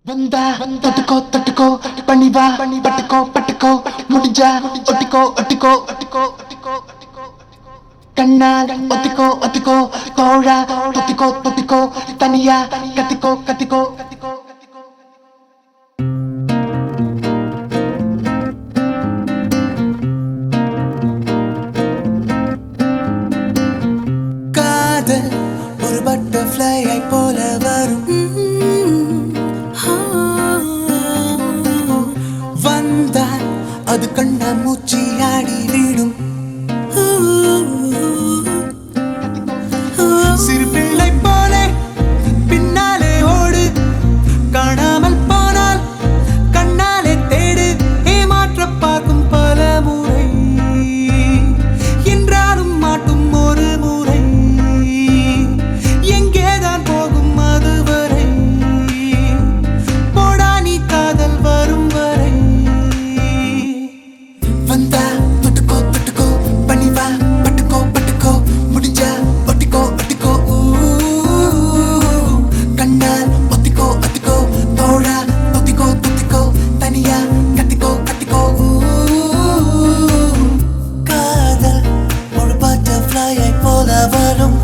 வந்தா தொட்டுக்கோ தொட்டுக்கோ பணிவா பட்டுக்கோ பட்டுக்கோ முடிஞ்சா ஒட்டிக்கோ ஒட்டிக்கோ ஒட்டிக்கோ ஒட்டிக்கோ ஒட்டிக்கோ கண்ணால் ஒத்திக்கோ ஒத்திக்கோ தோழா தொத்திக்கோ தொத்திக்கோ தனியா கத்திக்கோ கத்திக்கோ கத்திக்கோ கத்திக்கோ காதல் ஒரு பட்டர்ஃப்ளையை போல வரும் வந்தால் அது கண்ண மூச்சி ஆடி விடும் சிறு பிள்ளை போல பின்னாலே ஓடு காணாமல் போனால் கண்ணாலே தேடு ஏமாற்ற பார்க்கும் பல முறை என்றாலும் மாட்டும் ஒரு முறை எங்கேதான் போகும் அதுவரை போடா நீ காதல் வரும் வரை வந்தா தொட்டுக்கோ தொட்டுக்கோ பணிவா பட்டுக்கோ பட்டுக்கோ முடிஞ்சா ஒட்டிக்கோ ஒட்டிக்கோ ஊ. கண்ணால் ஒத்திக்கோ ஒத்திக்கோ தோழா தொத்திக்கோ தொத்திக்கோ தனியா கத்திக்கோ கத்திக்கோ ஊ. காதல் ஒரு பட்டர்ஃப்ளையை போல வரும்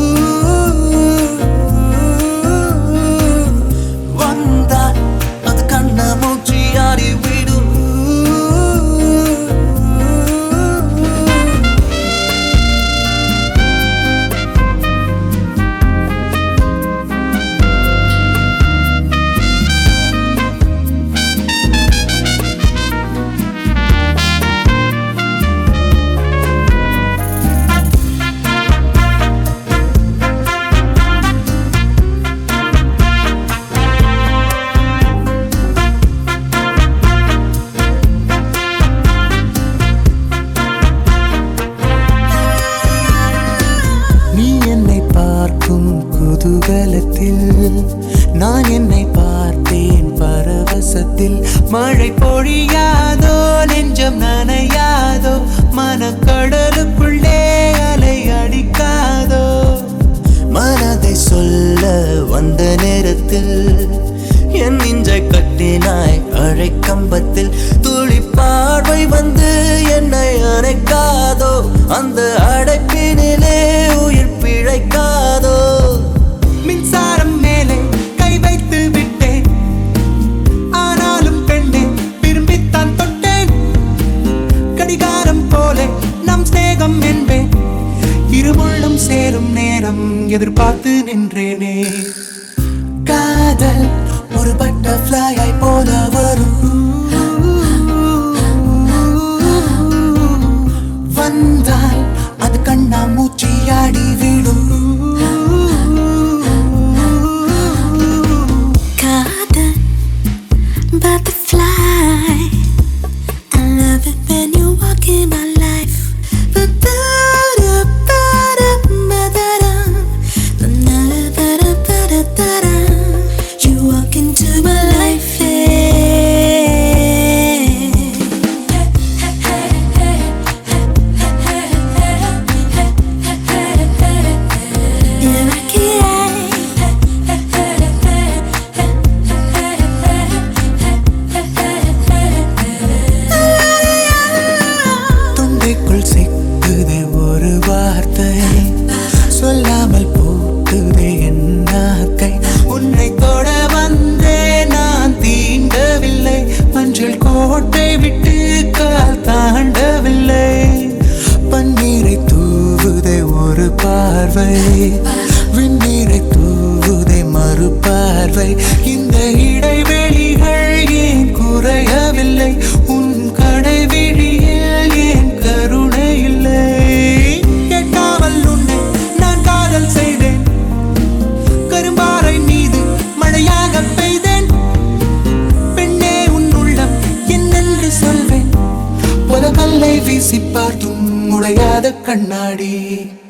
வந்தால் அது கண்ண மூச்சி ஆடி விடும் நீ என்னை பார்க்கும் குதூகலத்தில் நான் என்னை பார்த்தேன் பரவசத்தில் மழை பொழியாதோ நெஞ்சம் நனையாதோ மனக்கடலுக்குள்ளே அலை அடிக்காதோ மனதை சொல்ல வந்த நேரத்தில் என் நெஞ்சை கட்டினாய் அழைக்கம்பத்தில் துளி பார்வை வந்து என்னை அணைக்காதோ அந்த அடைப்பினிலே உயிர் பிழைக்காதோ மின்சாரம் மேலே கை வைத்து விட்டேன் ஆனாலும் பெண்ணே விரும்பித்தான் தொட்டேன் கடிகாரம் போல நம் சிநேகம் என்பேன் இருமுள்ளும் சேரும் நேரம் எதிர்பார்த்து நின்றேனே காதல் ஒரு பட்டர்ஃப்ளையை போல வரும் வந்தால் அது கண்ணா மூச்சியாடி விடும் Garden butterfly. I love it when you walk in my life. Ba-da-da, ba-da, ba-da-da. Ba-da-da, ba-da-da-da. You walk into my life. Yeah, தொண்டைக்குள் சிக்குதே ஒரு வார்த்தை சொல்லாமல் போக்குதே என் நாக்கை உன்னை தொட வந்தே நான் தீண்டவில்லை மஞ்சள் கோட்டை விட்டு கால் தாண்டவில்லை பன்னீரை தூவுதே ஒரு பார்வை விண்ணீரை தூவுதே மறு பார்வை இந்த இடைவெளிகள் ஏன் குறையவில்லை உன் கடைவிழியில் ஏன் கருணை இல்லை கேட்காமல் உன்னை நான் காதல் செய்தேன் கரும்பாறை மீது மழையாக பெய்தேன் பெண்ணே உன் உள்ளம் என்னென்று சொல்வேன் புலகல்லை வீசி பார்த்தும் உடையாத கண்ணாடி